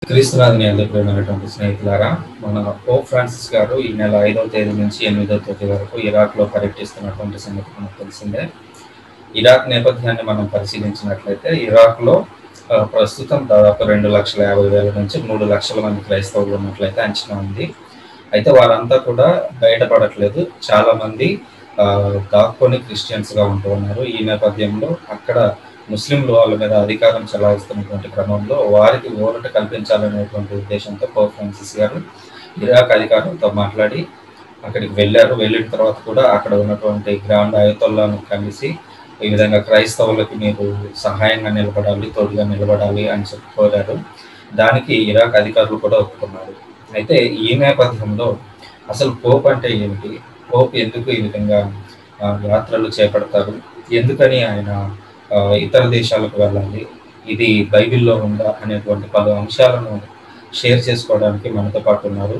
క్రీస్తునాథుని ఎదుర్కొన్నటువంటి స్నేహితులారా మన పోప్ ఫ్రాన్సిస్ గారు ఈ నెల ఐదవ తేదీ నుంచి ఎనిమిదవ తేదీ వరకు ఇరాక్ లో పర్యటిస్తున్నటువంటి సంగతి మనకు తెలిసిందే ఇరాక్ నేపథ్యాన్ని మనం పరిశీలించినట్లయితే ఇరాక్ లో ఆ, ప్రస్తుతం దాదాపు రెండు లక్షల యాభై వేల నుంచి మూడు లక్షల మంది క్రైస్తవులు ఉన్నట్లయితే అంచనా ఉంది అయితే వారంతా కూడా బయటపడట్లేదు చాలా మంది ఆ, దాక్కొని క్రిస్టియన్స్ గా ఉంటూ ఉన్నారు ఈ నేపథ్యంలో అక్కడ ముస్లింలు వాళ్ళ మీద అధికారం చెలాయిస్తున్నటువంటి క్రమంలో వారికి ఊరట కల్పించాలనేటువంటి ఉద్దేశంతో పోప్ ఫ్రాన్సిస్ గారు ఇరాక్ అధికారులతో మాట్లాడి అక్కడికి వెళ్ళారు వెళ్ళిన తర్వాత కూడా అక్కడ ఉన్నటువంటి గ్రాండ్ ఆయతొల్లాను కలిసి ఈ విధంగా క్రైస్తవులకు మీరు సహాయంగా నిలబడాలి తోడుగా నిలబడాలి అని చెప్పి కోరారు దానికి ఇరాక్ అధికారులు కూడా ఒప్పుకున్నారు అయితే ఈ నేపథ్యంలో అసలు పోప్ అంటే ఏమిటి పోప్ ఎందుకు ఈ విధంగా ఆ, యాత్రలు చేపడతారు ఎందుకని ఆయన ఆ, ఇతర దేశాలకు వెళ్ళాలి ఇది బైబిల్లో ఉందా అనేటువంటి పలు అంశాలను షేర్ చేసుకోవడానికి మనతో పాటు ఉన్నారు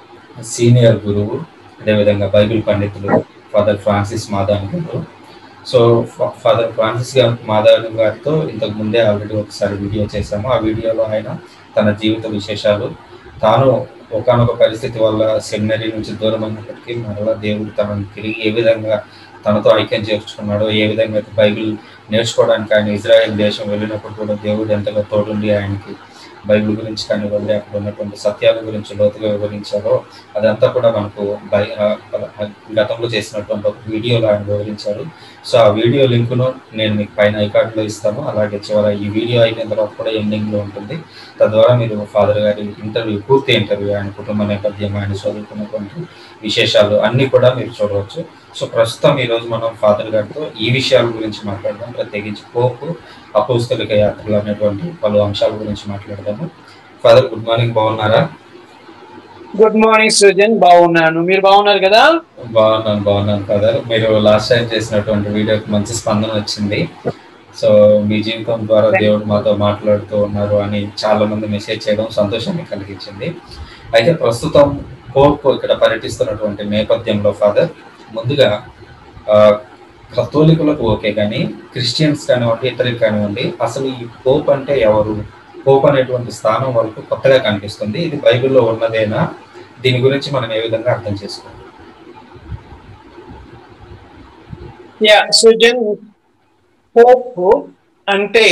సీనియర్ గురువు అదేవిధంగా బైబిల్ పండితులు ఫాదర్ ఫ్రాన్సిస్ మాదాన్ గారు సో ఫా- ఫాదర్ ఫ్రాన్సిస్ గారు మాదాన్ గారితో ఇంతకు ముందే ఆల్రెడీ ఒకసారి వీడియో చేశాము ఆ వీడియోలో ఆయన తన జీవిత విశేషాలు తాను ఒకానొక పరిస్థితి వల్ల సెమినరీ నుంచి దూరం అయినప్పటికీ మరలా దేవుడు తనను తిరిగి ఏ విధంగా తనతో ఐక్యం చేర్చుకున్నాడో ఏ విధంగా అయితే బైబిల్ నేర్చుకోవడానికి ఆయన ఇజ్రాయెల్ దేశం వెళ్ళినప్పుడు కూడా దేవుడు ఎంతగా తోడుండి ఆయనకి బైబిల్ గురించి కానివ్వండి అక్కడ ఉన్నటువంటి సత్యాల గురించి లోతుగా వివరించారో అదంతా కూడా మనకు బై ఆ, ఆ, గతంలో చేసినటువంటి ఒక వీడియోలో ఆయన వివరించారు సో ఆ వీడియో లింకును నేను మీకు పైన ఐకార్డులో ఇస్తాను అలాగే చివర ఈ వీడియో అయిన తర్వాత కూడా ఎండింగ్ లో ఉంటుంది తద్వారా మీరు ఫాదర్ గారి ఇంటర్వ్యూ పూర్తి ఇంటర్వ్యూ ఆయన కుటుంబ నేపథ్యం ఆయన చదువుకున్నటువంటి విశేషాలు అన్ని కూడా మీరు చూడవచ్చు సో ప్రస్తుతం ఈ రోజు మనం ఫాదర్ గారితో ఈ విషయాల గురించి మాట్లాడదాం ప్రత్యేకించి పోపు అపోస్తలిక యాత్రలు అనేటువంటి పలు అంశాల గురించి మాట్లాడదాము ఫాదర్ గుడ్ మార్నింగ్ బాగున్నారా గుడ్ మార్నింగ్ సృజన్ బాగున్నాను మీరు బాగున్నారు కదా బాగున్నాను బాగున్నాను ఫాదర్ మీరు లాస్ట్ టైం చేసినటువంటి వీడియోకి మంచి స్పందన వచ్చింది సో మీ జీవితం ద్వారా దేవుడు మాతో మాట్లాడుతూ ఉన్నారు అని చాలా మంది మెసేజ్ చేయడం సంతోషాన్ని కలిగించింది అయితే ప్రస్తుతం పోప్ ఇక్కడ పర్యటిస్తున్నటువంటి నేపథ్యంలో ఫాదర్ ముందుగా ఆ, కథోలికులకు ఓకే కానీ క్రిస్టియన్స్ కానివ్వండి ఇతరులకు కానివ్వండి అసలు ఈ పోప్ అంటే ఎవరు పోప్ అనేటువంటి స్థానం వరకు కొత్తగా కనిపిస్తుంది ఇది బైబిల్లో ఉన్నదేనా దీని గురించి మనం ఏ విధంగా అర్థం చేసుకోవాలి యా సృజన్ పోప్ అంటే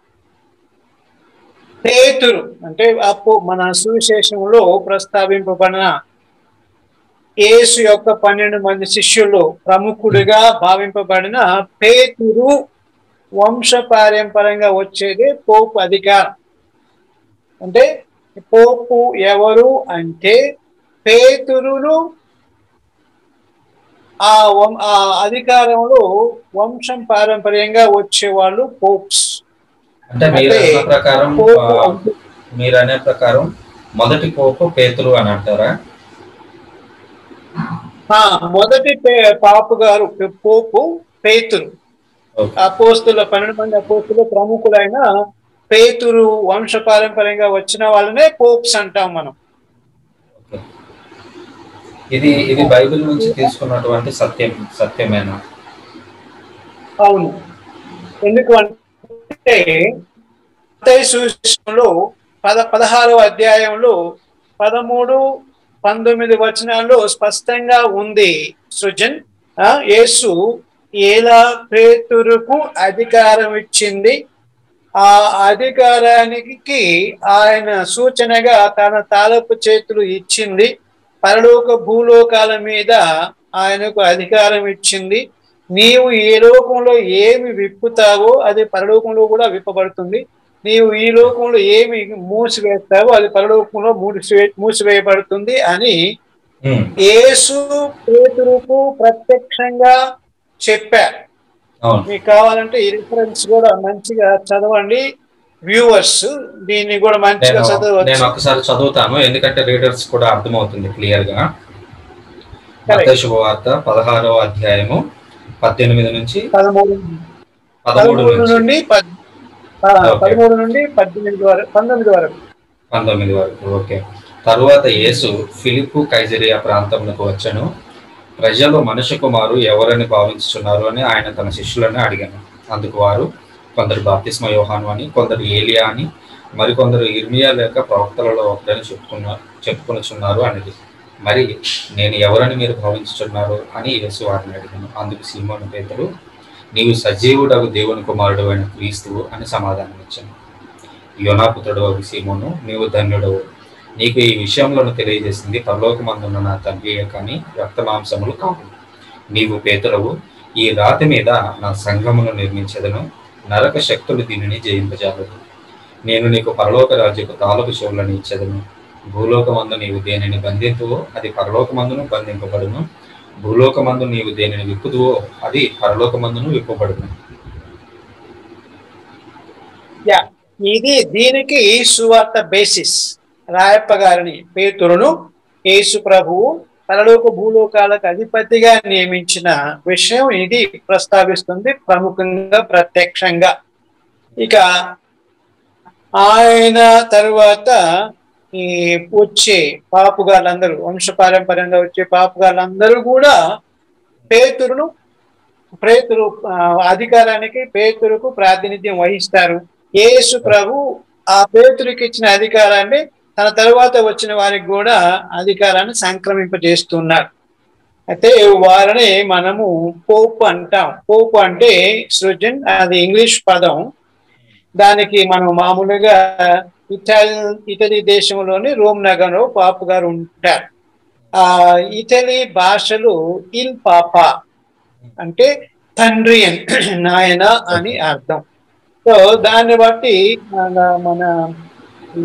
పేతురు అంటే అప్పు మన సువిశేషంలో ప్రస్తావింపబడిన యేసు యొక్క పన్నెండు మంది శిష్యులు ప్రముఖుడిగా భావింపబడిన పేతురు వంశ పారంపరంగా వచ్చేది పోపు అధికారం అంటే పోపు ఎవరు అంటే పేతురును ఆ వం- ఆ అధికారంలో వంశం పారంపర్యంగా వచ్చేవాళ్ళు పోప్స్ అంటే మీరు అంటే అన్న ప్రకారం పోపు ఆ, అంటే మీరు అనే ప్రకారం మొదటి పోపు పేతురు అని అంటారా ఆ, మొదటి పే- పాపు గారు పే- పోపు పేతురు ఓకే అపోస్తుల పన్నెండు మంది అపోస్తుల ప్రముఖులైన పేతురు వంశ పారంపర్యంగా వచ్చిన వాళ్ళనే పోప్స్ అంటాం మనం ఓకే. ఇది ఇది బైబిల్ నుంచి తీసుకున్నటువంటి సత్యం సత్యమేనా అవును ఎందుకు అంటే మత్తయి సువిశేషంలో పద పదహారో అధ్యాయంలో పదమూడు పంతొమ్మిది వచనాల్లో స్పష్టంగా ఉంది సృజన్ ఆ, యేసు ఎలా పేతురుకు అధికారం ఇచ్చింది ఆ అధికారానికి ఆయన సూచనగా తన తాలపు చేతులు ఇచ్చింది పరలోక భూలోకాల మీద ఆయనకు అధికారం ఇచ్చింది నీవు ఈ లోకంలో ఏమి విప్పుతావో అది పరలోకంలో కూడా విప్పబడుతుంది నీవు ఈ లోకంలో ఏమి మూసివేస్తావో అది పరలోకంలో మూసివే మూసివేయబడుతుంది అని ఉమ్, యేసు పేతురుకు ప్రత్యక్షంగా చెప్పారు అవును మీకు కావాలంటే ఈ రిఫరెన్స్ కూడా మంచిగా చదవండి వ్యూవర్స్ దీన్ని కూడా మంచిగా నేను నేను చదవచ్చు ఒకసారి చదువుతాను ఎందుకంటే రీడర్స్ కూడా అర్థమవుతుంది క్లియర్ గా Correct. మత్తయి శుభవార్త పదహారవ అధ్యాయము పద్దెనిమిది నుంచి పదమూడు పదమూడు పదమూడు నుంచి నుండి పద్- ఆ, Okay. పదమూడు నుండి పద్దెనిమిది వరకు పంతొమ్మిది వరకు పంతొమ్మిది వరకు ఓకే తరువాత యేసు ఫిలిప్పు కైజరియా ప్రాంతంలోకి వచ్చను ప్రజలు మనుష్య కుమారు ఎవరని భావించుచున్నారు అని ఆయన తన శిష్యులను అడిగాను అందుకు వారు కొందరు బాప్తిస్మ యోహాను అని కొందరు ఏలియా అని మరికొందరు ఇర్మియా లేక ప్రవక్తలలో ఒకరని చెప్పుకున్న చెప్పుకొనుచున్నారు అనేది మరి నేను ఎవరని మీరు భావించుచున్నారు అని యేసు వారిని అడిగాను అందుకు సీమోను పేతురు నీవు సజీవుడగు దేవుని కుమారుడు అయిన క్రీస్తువు అని సమాధానం ఇచ్చాను యోనాపుత్రుడు అగు సీమోను నీవు ధన్యుడవు నీకు ఈ విషయంలో తెలియజేసింది పరలోకమందున్న నా తండ్రియే కానీ రక్తమాంసములు కావు నీవు పేతురవు ఈ రాతి మీద నా సంఘమును నిర్మించదను నరక శక్తులు దీనిని జయింపజాలదు నేను నీకు పరలోక రాజ్యపు తాలపు చెవులను ఇచ్చదను భూలోకమందు నీవు దేనిని బంధింతువో అది పరలోకమందును బంధింపబడును భూలోకమందు నీవు దేనిని విప్పుదువో అది పరలోకమందును విప్పబడును యా ఇది దీనికి సువార్త బేసిస్ రాయప్ప గారిని పేతురును యేసు ప్రభువు పరలోక భూలోకాలకు అధిపతిగా నియమించిన విషయం ఇది ప్రస్తావిస్తుంది ప్రముఖంగా ప్రత్యక్షంగా ఇక ఆయన తరువాత ఈ వచ్చే పాపుగాళ్ళందరూ వంశపారంపర్యంగా వచ్చే పాపుగాళ్ళందరూ కూడా పేతురును పేతురు ఆ, అధికారానికి పేతురుకు ప్రాతినిధ్యం వహిస్తారు యేసు ప్రభు ఆ పేతురికి ఇచ్చిన అధికారాన్ని తన తరువాత వచ్చిన వారికి కూడా అధికారాన్ని సంక్రమింపజేస్తున్నారు అయితే వారిని మనము పోప్ అంటాం పోప్ అంటే సృజన్ అది ఇంగ్లీష్ పదం దానికి మనం మామూలుగా ఇటాలి ఇటలీ దేశంలోని రోమ్ నగరంలో పాపు గారు ఉంటారు ఆ ఇటలీ భాషలో ఇల్ పాపా అంటే తండ్రి అని నాయన అని అర్థం సో దాన్ని బట్టి మన మన ఈ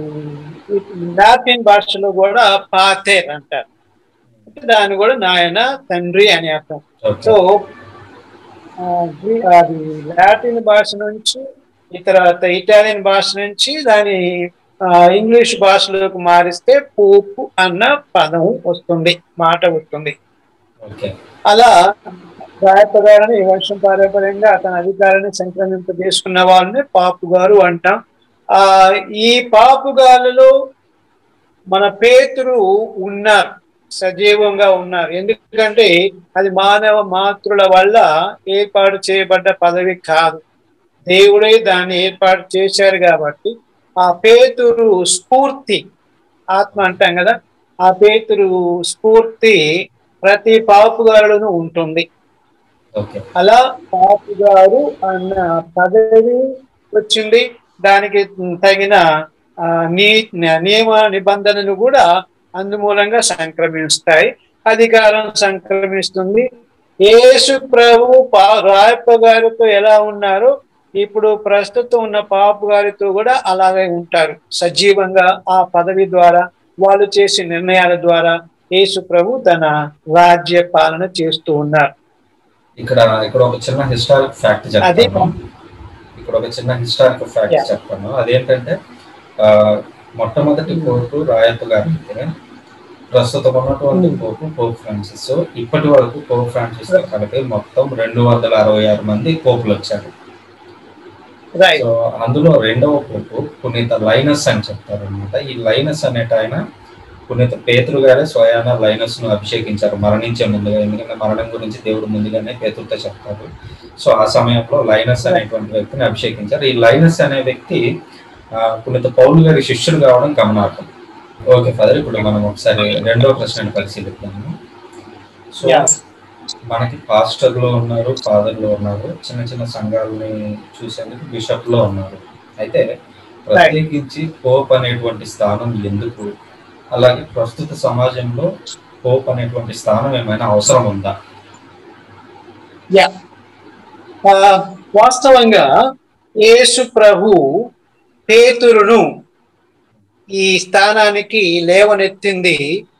లాటిన్ భాషలో కూడా పాతేర్ అంటారు అంటే దాన్ని కూడా నాయన తండ్రి అని అర్థం ఓకే సో ఆ, గ్రీ- అది లాటిన్ భాష నుంచి ఈ తర్వాత ఇటాలియన్ భాష నుంచి దాని ఆ, ఇంగ్లీష్ భాషలోకి మారిస్తే పోపు అన్న పదం వస్తుంది మాట వస్తుంది ఓకే అలా రాయపగారని ఈ వర్షం పారంపర్యంగా తన అధికారాన్ని సంక్రమింపజేసుకున్న వాళ్ళని పాపు గారు అంటాం ఆ ఈ పాపుగాలలో మన పేతురు ఉన్నారు సజీవంగా ఉన్నారు ఎందుకంటే అది మానవ మాతృల వల్ల ఏర్పాటు చేయబడ్డ పదవి కాదు దేవుడే దాన్ని ఏర్పాటు చేశారు కాబట్టి ఆ పేతురు స్ఫూర్తి ఆత్మ అంటాం కదా ఆ పేతురు స్ఫూర్తి ప్రతి పాపుగారులను ఉంటుంది ఓకే అలా పాపు గారు అన్న పదవి వచ్చింది దానికి తగిన ఆ, నీ నియమ నిబంధనలు కూడా అందుమూలంగా సంక్రమిస్తాయి అధికారం సంక్రమిస్తుంది యేసు ప్రభు పా రాయప్ప గారితో ఎలా ఉన్నారో ఇప్పుడు ప్రస్తుతం ఉన్న పాపు గారితో కూడా అలాగే ఉంటారు సజీవంగా ఆ పదవి ద్వారా వాళ్ళు చేసే నిర్ణయాల ద్వారా యేసు ప్రభు తన రాజ్య పాలన చేస్తూ ఉన్నారు ఇక్కడ ఇక్కడ ఒక చిన్న హిస్టారిక్ ఫ్యాక్ట్ అదే చెప్తాను ఇక్కడ ఒక చిన్న హిస్టారిక్ ఫ్యాక్ట్ Yeah. చెప్తాను అదేంటంటే ఆ, మొట్టమొదటి పోపు రాయప్ప గారు అయితే ప్రస్తుతం ఉన్నటువంటి Hmm. పోపు పోప్ ఫ్రాన్సిస్ ఇప్పటి వరకు పోప్ ఫ్రాన్సిస్ తో కలిపి మొత్తం రెండు వందల అరవై ఆరు మంది పోపులు వచ్చారు రైట్ సో అందులో రెండవ పోపు పునీత లైనస్ అని చెప్తారు అనమాట ఈ లైనస్ అనేట ఆయన పునీత పేతురు గారే స్వయాన లైనస్ ను అభిషేకించారు మరణించే ముందుగా ఎందుకంటే మరణం గురించి దేవుడు ముందుగానే పేతురుతో చెప్తారు సో ఆ సమయంలో లైనస్ అనేటువంటి వ్యక్తిని అభిషేకించారు ఈ లైనస్ అనే వ్యక్తి ఆ, పునీత పౌలు గారి శిష్యుడు కావడం గమనార్థం ఓకే ఫదర్ ఇప్పుడు మనం ఒకసారి రెండవ ప్రశ్నను పరిశీలిద్దాము సో Yeah. మనకి పాస్టర్లు ఉన్నారు ఫాదర్లు ఉన్నారు చిన్న చిన్న సంఘాలని చూసేందుకు బిషప్లో ఉన్నారు అయితే ప్రత్యేకించి పోప్ అనేటువంటి స్థానం ఎందుకు అలాగే ప్రస్తుత సమాజంలో పోప్ అనేటువంటి స్థానం ఏమైనా అవసరం ఉందా యా ఆ, వాస్తవంగా యేసు ప్రభు పేతురును ఈ స్థానానికి లేవనెత్తింది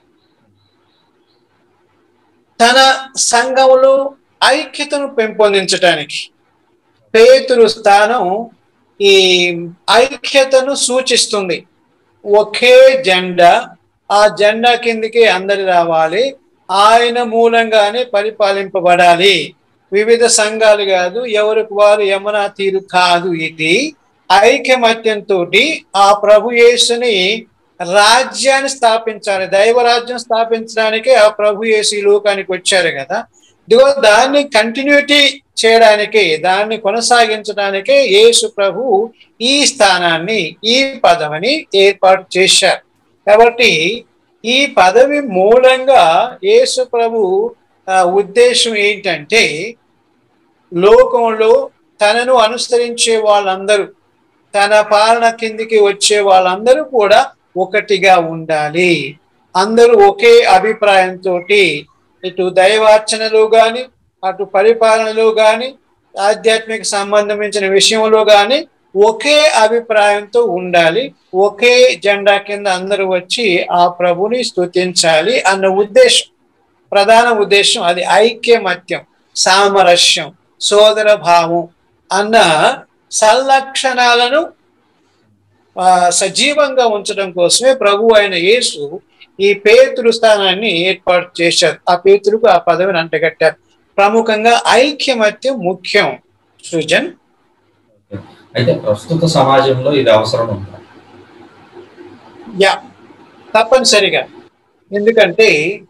తన సంఘములో ఐక్యతను పెంపొందించటానికి పేతురు స్థానం ఈ ఐక్యతను సూచిస్తుంది ఒకే జెండా ఆ జెండా కిందికి అందరు రావాలి ఆయన మూలంగానే పరిపాలింపబడాలి వివిధ సంఘాలు కాదు ఎవరికి వారు యమునా తీరు కాదు ఇది ఐకమత్యంతో ఆ ప్రభు యేసుని రాజ్యాన్ని స్థాపించాలి దైవరాజ్యం స్థాపించడానికి ఆ ప్రభు యేసు ఈ లోకానికి వచ్చారు కదా ఇదిగో దాన్ని కంటిన్యూటీ చేయడానికి దాన్ని కొనసాగించడానికే యేసు ప్రభు ఈ స్థానాన్ని ఈ పదవిని ఏర్పాటు చేశారు కాబట్టి ఈ పదవి మూలంగా యేసు ప్రభు ఆ, ఉద్దేశం ఏంటంటే లోకంలో తనను అనుసరించే వాళ్ళందరూ తన పాలన కిందికి వచ్చే వాళ్ళందరూ కూడా ఒకటిగా ఉండాలి అందరూ ఒకే అభిప్రాయంతో ఇటు దైవార్చనలో గాని అటు పరిపాలనలో గాని ఆధ్యాత్మిక సంబంధించిన విషయంలో గాని ఒకే అభిప్రాయంతో ఉండాలి ఒకే జెండా కింద అందరూ వచ్చి ఆ ప్రభుని స్తుతించాలి అన్న ఉద్దేశం ప్రధాన ఉద్దేశం అది ఐక్యమత్యం సామరస్యం సోదర భావం అన్న సంలక్షణాలను ఆ, సజీవంగా ఉంచడం కోసమే ప్రభు అయిన యేసు ఈ పేతురు స్థానాన్ని ఏర్పాటు చేశారు ఆ పేతురుకు ఆ పదవిని అంటగట్టారు ప్రముఖంగా ఐక్యమత్యం ముఖ్యం సృజన్ అయితే ప్రస్తుత సమాజంలో ఇది అవసరం ఉందా యా తప్పనిసరిగా ఎందుకంటే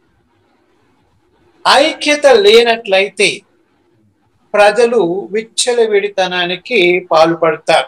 ఐక్యత లేనట్లయితే ప్రజలు విచ్చలవిడితనానికి పాల్పడతారు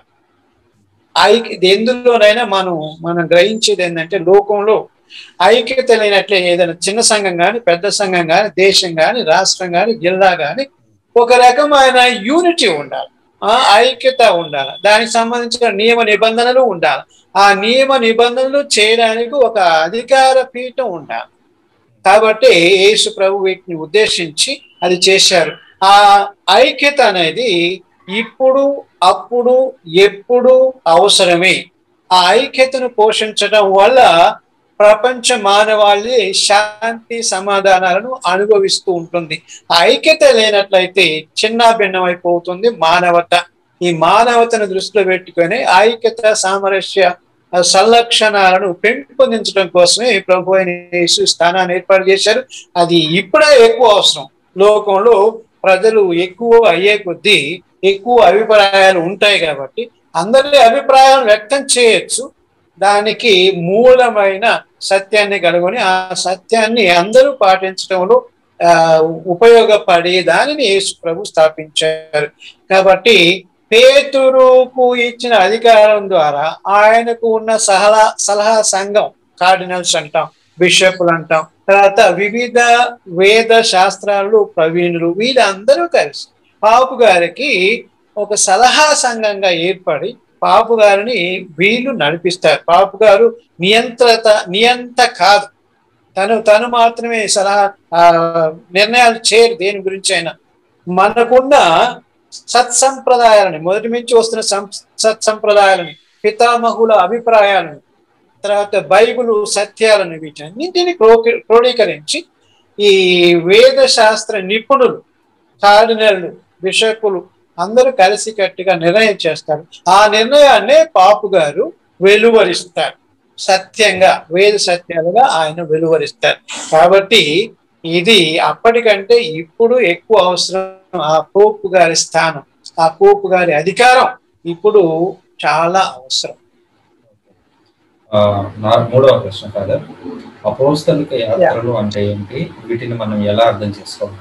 ఐక్య ఎందులోనైనా మనం మనం గ్రహించేది ఏంటంటే లోకంలో ఐక్యత లేనట్లే ఏదైనా చిన్న సంఘం కానీ పెద్ద సంఘం కానీ దేశం కానీ రాష్ట్రం కానీ జిల్లా కానీ ఒక రకమైన యూనిటీ ఉండాలి ఆ ఐక్యత ఉండాలి దానికి సంబంధించిన నియమ నిబంధనలు ఉండాలి ఆ నియమ నిబంధనలు చేయడానికి ఒక అధికార పీఠం ఉండాలి కాబట్టి యేసు ప్రభు వీటిని ఉద్దేశించి అది చేశారు ఆ ఐక్యత అనేది ఇప్పుడు అప్పుడు ఎప్పుడు అవసరమే ఆ ఐక్యతను పోషించడం వల్ల ప్రపంచ మానవాళి శాంతి సమాధానాలను అనుభవిస్తూ ఉంటుంది ఆ ఐక్యత లేనట్లయితే చిన్న భిన్నమైపోతుంది మానవత ఈ మానవతను దృష్టిలో పెట్టుకొని ఐక్యత సామరస్య సంలక్షణాలను పెంపొందించడం కోసమే ప్రభు అయిన యేసు స్థానాన్ని ఏర్పాటు చేశారు అది ఇప్పుడే ఎక్కువ అవసరం లోకంలో ప్రజలు ఎక్కువ అయ్యే కొద్దీ ఎక్కువ అభిప్రాయాలు ఉంటాయి కాబట్టి అందరి అభిప్రాయాలు వ్యక్తం చేయొచ్చు దానికి మూలమైన సత్యాన్ని కనుగొని ఆ సత్యాన్ని అందరూ పాటించడంలో ఆ ఉపయోగపడే దానిని యేసు ప్రభు స్థాపించారు కాబట్టి పేతురుకు ఇచ్చిన అధికారం ద్వారా ఆయనకు ఉన్న సలహా సలహా సంఘం కార్డినల్స్ అంటాం బిషప్లు అంటాం తర్వాత వివిధ వేద శాస్త్రాలు ప్రవీణులు వీళ్ళందరూ కలిసి పాపు గారికి ఒక సలహా సంఘంగా ఏర్పడి పాపు గారిని వీళ్ళు నడిపిస్తారు పాపు గారు నియంత్రత నియంత కాదు తను తను మాత్రమే సలహా ఆ, నిర్ణయాలు చేయరు దేని గురించి అయినా మనకున్న సత్సంప్రదాయాలని మొదటి నుంచి వస్తున్న సం- సత్సంప్రదాయాలని పితామహుల అభిప్రాయాలను తర్వాత బైబిల్ సత్యాలను వీటన్నింటిని క్రోకి- క్రోడీకరించి ఈ వేద శాస్త్ర నిపుణులు కార్డినల్లు బిషపులు అందరూ కలిసికట్టుగా నిర్ణయం చేస్తారు ఆ నిర్ణయాన్నే పాపు గారు వెలువరిస్తారు సత్యంగా వేద సత్యాలుగా ఆయన వెలువరిస్తారు కాబట్టి ఇది అప్పటికంటే ఇప్పుడు ఎక్కువ అవసరం ఆ పోపు గారి స్థానం ఆ పోపు గారి అధికారం ఇప్పుడు చాలా అవసరం ఆ, నా మూడవ ప్రశ్న ఫాదర్ అపోస్తలిక యాత్రలు అంటే ఏంటి వీటిని మనం ఎలా అర్థం చేసుకోవాలి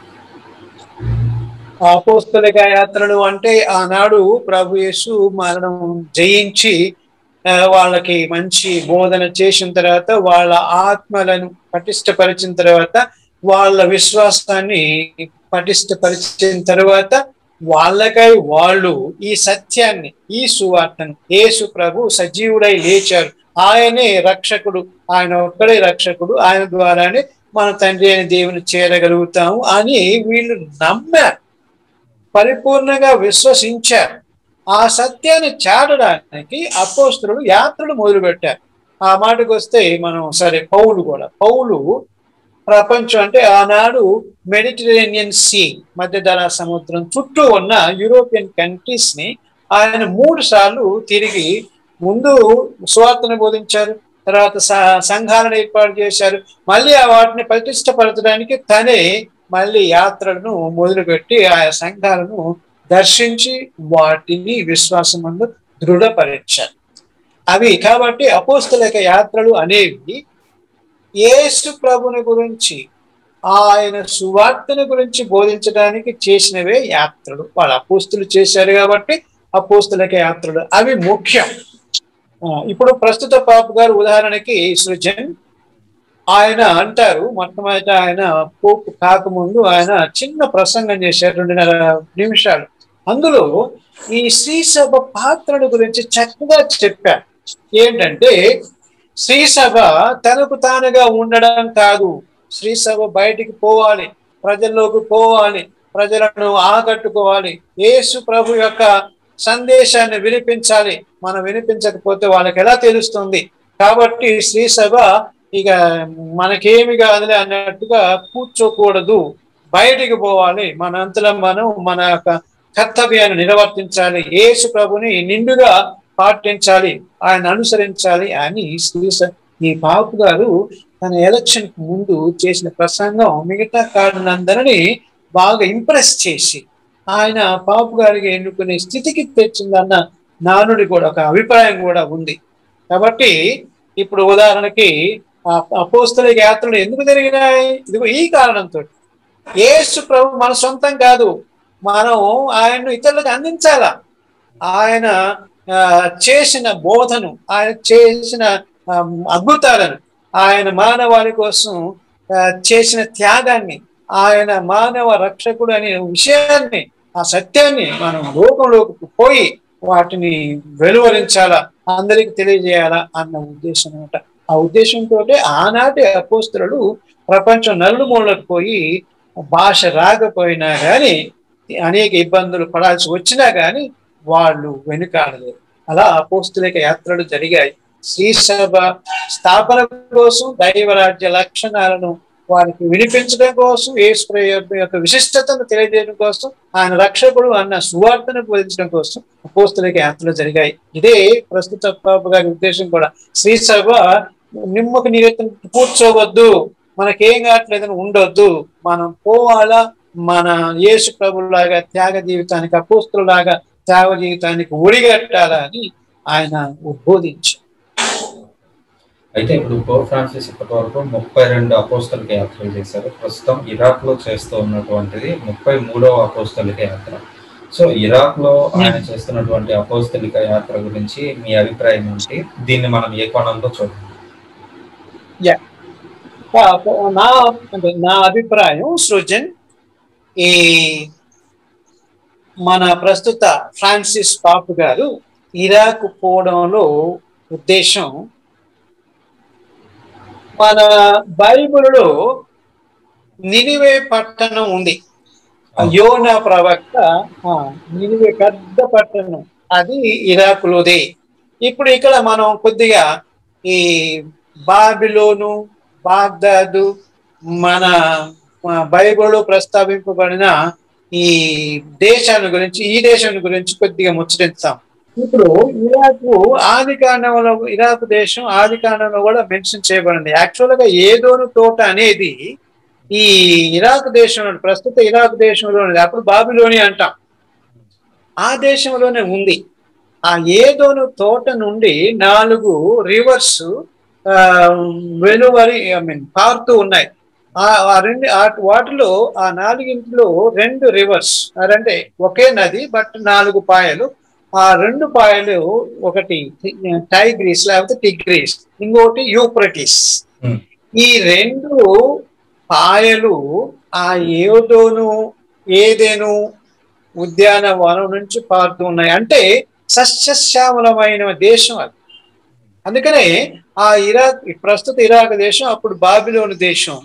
అపోస్తలిక యాత్రలు అంటే ఆనాడు ప్రభు యేసు మరణం జయించి ఆ, వాళ్ళకి మంచి బోధన చేసిన తర్వాత వాళ్ళ ఆత్మలను పటిష్టపరిచిన తర్వాత వాళ్ళ విశ్వాసాన్ని పటిష్టపరిచిన తర్వాత వాళ్ళకై వాళ్ళు ఈ సత్యాన్ని ఈ సువార్తను యేసు ప్రభు సజీవుడై లేచారు ఆయనే రక్షకుడు ఆయన ఒక్కడే రక్షకుడు ఆయన ద్వారానే మన తండ్రి అయిన దేవుని చేరగలుగుతాము అని వీళ్ళు నమ్మారు పరిపూర్ణంగా విశ్వసించారు ఆ సత్యాన్ని చాటడానికి అపోస్తులు యాత్రలు మొదలుపెట్టారు ఆ మాటకు వస్తే మనం సరే పౌలు కూడా పౌలు ప్రపంచం అంటే ఆనాడు మెడిటరేనియన్ సీ మధ్యధరా సముద్రం చుట్టూ ఉన్న యూరోపియన్ కంట్రీస్ ని ఆయన మూడు సార్లు తిరిగి ముందు సువార్తను బోధించారు తర్వాత స- సంఘాలను ఏర్పాటు చేశారు మళ్ళీ ఆ వాటిని ప్రతిష్టపరచడానికి తనే మళ్ళీ యాత్రలను మొదలుపెట్టి ఆయా సంఘాలను దర్శించి వాటిని విశ్వాసమందు దృఢపరిచారు అవి కాబట్టి అపోస్తలిక యాత్రలు అనేవి యేసు ప్రభుని గురించి ఆయన సువార్తను గురించి బోధించడానికి చేసినవే యాత్రలు వాళ్ళ అపోస్తులు చేశారు కాబట్టి అపోస్తులకే యాత్రలు అవి ముఖ్యం ఆ, ఇప్పుడు ప్రస్తుత పాప గారు ఉదాహరణకి సృజన్ ఆయన అంటారు మొట్టమొదట ఆయన పోపు కాకముందు ఆయన చిన్న ప్రసంగం చేశారు రెండున్నర నిమిషాలు అందులో ఈ శ్రీ సభ పాత్రల గురించి చక్కగా చెప్పారు ఏంటంటే శ్రీ సభ తనకు తానుగా ఉండడం కాదు శ్రీ సభ బయటికి పోవాలి ప్రజల్లోకి పోవాలి ప్రజలను ఆకట్టుకోవాలి యేసు ప్రభు యొక్క సందేశాన్ని వినిపించాలి మనం వినిపించకపోతే వాళ్ళకి ఎలా తెలుస్తుంది కాబట్టి శ్రీ సభ ఇక మనకేమి కాదులే అన్నట్టుగా కూర్చోకూడదు బయటికి పోవాలి మన అంతలో మనం మన యొక్క కర్తవ్యాన్ని నిర్వర్తించాలి యేసు ప్రభుని నిండుగా పాటించాలి ఆయన అనుసరించాలి అని శ్రీ స- ఈ బాబు గారు తన ఎలక్షన్ ముందు చేసిన ప్రసంగం మిగతా కారణందరినీ బాగా ఇంప్రెస్ చేసి ఆయన పాపు గారికి ఎన్నుకునే స్థితికి తెచ్చిందన్న నానుడి కూడా ఒక అభిప్రాయం కూడా ఉంది కాబట్టి ఇప్పుడు ఉదాహరణకి ఆ అపోస్తల యాత్రలు ఎందుకు జరిగినాయి ఇదిగో ఈ కారణంతో యేసు ప్రభు మన సొంతం కాదు మనం ఆయన్ను ఇతరులకు అందించాలా ఆయన ఆ, చేసిన బోధను ఆయన చేసిన ఆ, అద్భుతాలను ఆయన మానవాళి కోసం ఆ, చేసిన త్యాగాన్ని ఆయన మానవ రక్షకుడు అనే విషయాన్ని ఆ సత్యాన్ని మనం లోకంలోకి పోయి వాటిని వెలువరించాలా అందరికి తెలియజేయాలా అన్న ఉద్దేశం అనమాట ఆ ఉద్దేశంతో ఆనాటి అపోస్తులు ప్రపంచం నలుమూలకు పోయి భాష రాకపోయినా కానీ అనేక ఇబ్బందులు పడాల్సి వచ్చినా కానీ వాళ్ళు వెనుకాడలేదు అలా అపోస్తులిక యాత్రలు జరిగాయి శ్రీ సభ స్థాపన కోసం దైవరాజ్య లక్షణాలను వారికి వినిపించడం కోసం యేసు యొక్క విశిష్టతను తెలియజేయడం కోసం ఆయన రక్షకుడు అన్న సువార్తను బోధించడం కోసం అపోస్తులిక యాత్రలు జరిగాయి ఇదే ప్రస్తుత పాప గారి ఉద్దేశం కూడా శ్రీ సభ నిమ్మకు నీరెత్తిన కూర్చోవద్దు మనకేం కావట్లేదని ఉండొద్దు మనం పోవాలా మన యేసు ప్రభులాగా త్యాగ జీవితానికి అపోస్తులాగా త్యాగ జీవితానికి ఒడిగట్టాలా అని ఆయన ఉద్బోధించారు అయితే ఇప్పుడు పోప్ ఫ్రాన్సిస్ ఇప్పటి వరకు ముప్పై రెండు అపోస్తలిక యాత్రలు చేశారు ప్రస్తుతం ఇరాక్ లో చేస్తూ ఉన్నటువంటిది ముప్పై మూడవ అపోస్తలిక యాత్ర సో ఇరాక్ లో ఆయన చేస్తున్నటువంటి అపోస్తలిక యాత్ర గురించి మీ అభిప్రాయం ఏంటి దీన్ని మనం ఏ కోణంలో చూడాలి నా అంటే నా అభిప్రాయం సృజన్ ఈ మన ప్రస్తుత ఫ్రాన్సిస్ పాపు గారు ఇరాక్ పోవడంలో ఉద్దేశం మన బైబిల్లో నినివే పట్టణం ఉంది యోనా ప్రవక్త ఆ, నినివే పెద్ద పట్టణం అది ఇరాకులోదే ఇప్పుడు ఇక్కడ మనం కొద్దిగా ఈ బాబిలోను బాగ్దాదు మన మన బైబిల్లో ప్రస్తావింపబడిన ఈ దేశాల గురించి ఈ దేశం గురించి కొద్దిగా ముచ్చటిస్తాం ఇప్పుడు ఇరాక్ ఆది కాండంలో ఇరాక్ దేశం ఆది కాండంలో కూడా మెన్షన్ చేయబడింది యాక్చువల్ గా ఏదోను తోట అనేది ఈ ఇరాక్ దేశంలో ప్రస్తుత ఇరాక్ దేశంలో ఉన్నది. అప్పుడు బాబిలోని అంటాం ఆ దేశంలోనే ఉంది ఆ ఏదోను తోట నుండి నాలుగు రివర్స్ వెలువరి ఐ మీన్ పారుతూ ఉన్నాయి ఆ ఆ రెండు ఆ- వాటిలో ఆ నాలుగింటిలో రెండు రివర్స్ అంటే ఒకే నది బట్ నాలుగు పాయలు ఆ రెండు పాయలు ఒకటి టైగ్రీస్ లేకపోతే టిగ్రీస్ ఇంకోటి యూప్రటిస్ Hmm. ఈ రెండు పాయలు ఆ ఏదోను ఏదేను ఉద్యానవనం నుంచి పారుతూ ఉన్నాయి అంటే సస్యశ్యామలమైన దేశం అది అందుకనే ఆ ఇరాక్ ఈ ప్రస్తుత ఇరాక్ దేశం అప్పుడు బాబిలోని దేశం